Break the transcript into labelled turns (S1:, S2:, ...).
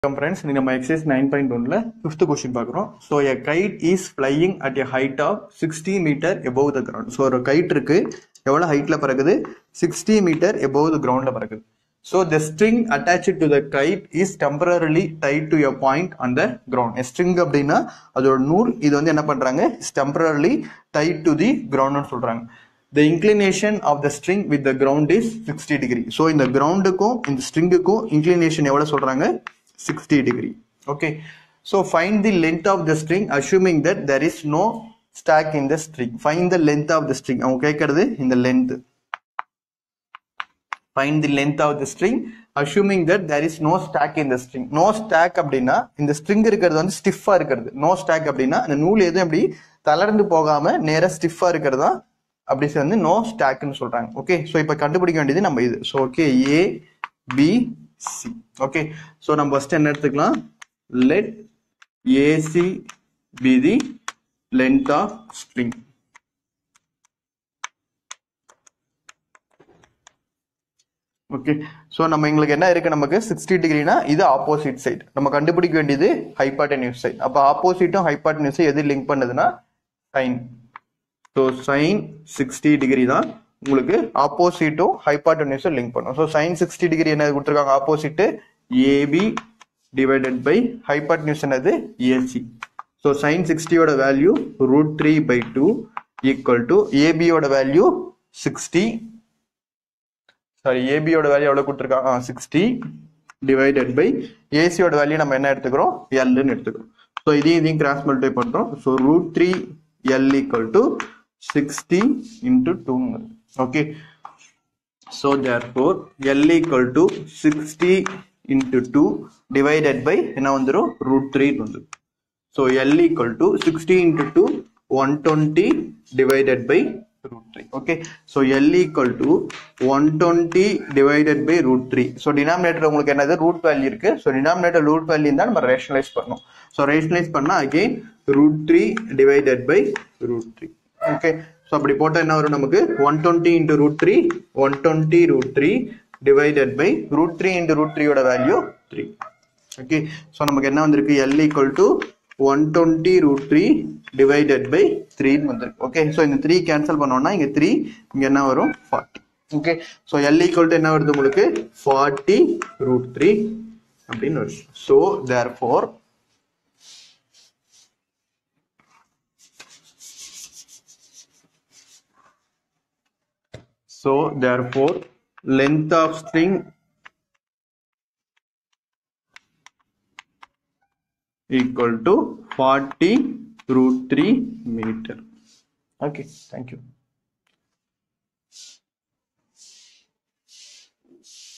S1: வணக்கம் ஃப்ரெண்ட்ஸ் நீ நம்ம எக்ஸசைஸ் நைன் பாயிண்ட் ஒன்ல ஃபிஃப்த் கொஸ்டின் பார்க்குறோம் so a kite is flying at a height of sixty meter above the ground so ஒரு kite இருக்கு எவ்வளோ ஹைட்ல பறக்குது சிக்ஸ்டி மீட்டர் எபோவ் த கிரவுண்ட்ல பறக்குது so the string attach to the kite is temporarily tied to a point on the ground string அப்படின்னா அதோட நூல் இது வந்து என்ன பண்றாங்க is temporarily tied to the கிரவுண்ட்னு சொல்றாங்க the inclination of the string with the ground is 60 degree so இந்த கிரவுண்டுக்கும் இந்த ஸ்ட்ரிங்குக்கும் inclination எவ்வளவு சொல்றாங்க 60 degree okay so find the length of the string assuming that there is no stack in the string find the length of the string அவங்க கேட்கறது இந்த length find the length of the string assuming that there is no stack in the string no stack அப்படின்னா இந்த string இருக்கிறது வந்து ஸ்டிஃபா இருக்கிறது no stack அப்படின்னா அந்த நூல் எதுவும் அப்படி தளர்ந்து போகாம நேரா ஸ்டிஃபா இருக்கிறது தான் அப்படி வந்து நோ ஸ்டாக்னு சொல்றாங்க ஓகே ஸோ இப்போ கண்டுபிடிக்க வேண்டியது நம்ம இது so okay A B C okay so நம்ம ஃபர்ஸ்ட் என்ன எடுத்துக்கலாம் let AC be the length of string okay so நம்ம எங்களுக்கு என்ன இருக்கு நமக்கு சிக்ஸ்டி டிகிரினா இது ஆப்போசிட் சைடு நம்ம கண்டுபிடிக்க வேண்டியது ஹைபாட்டனியூஸ் சைடு அப்போ ஆப்போசிட்டும் ஹைபாட்டனியூஸும் எது லிங்க் பண்ணுதுன்னா sine so sine sixty degree தான் உங்களுக்கு ஆப்போசிட்டும் ஹைபாட்டனியூஸும் லிங்க் பண்ணும் ஸோ சைன் சிக்ஸ்டி டிகிரி என்ன கொடுத்துருக்காங்க opposite AB divided by hypotenuse என்னது ஏசி ஸோ சைன் சிக்ஸ்டியோட value root three by two equal to ஏபியோட வேல்யூ சிக்ஸ்டி சாரி ஏபியோட வேல்யூ எவ்வளோ கொடுத்துருக்காங்க சிக்ஸ்டி டிவைடட் பை ஏசியோட வேல்யூ நம்ம என்ன எடுத்துக்கிறோம் எல்னு எடுத்துக்கிறோம் ஸோ இதையும் இதையும் கிராஸ் மல்டிப்ளை பண்ணுறோம் so root three L equal to 60 into 2 okay so therefore L equal to 60 into 2 divided by என்ன வந்துரும் root 3 வந்துரும் so L equal to 60 into 2 120 divided by root 3 okay so L equal to 120 divided by root 3 so denominator உங்களுக்கு என்னது root value இருக்கு so denominator root value தான் நம்ம rationalize பண்ணணும் so rationalize பண்ணா again root 3 divided by root 3 okay so அப்படி போட்டா என்ன வரும் நமக்கு 120 into root 3 120 root 3 divided by root 3 into root 3 ஓட வேல்யூ 3 okay so நமக்கு என்ன வந்திருக்கு L equal to 120 root 3 divided by 3 வந்திருக்கு okay so இந்த 3 கேன்சல் பண்ணோம்னா இங்க 3 இங்க என்ன வரும் 40 okay so L equal to என்ன வருது உங்களுக்கு 40 root 3 அப்படின்னு வரும் so therefore So therefore, length of string equal to 40 root 3 meter. Okay, thank you.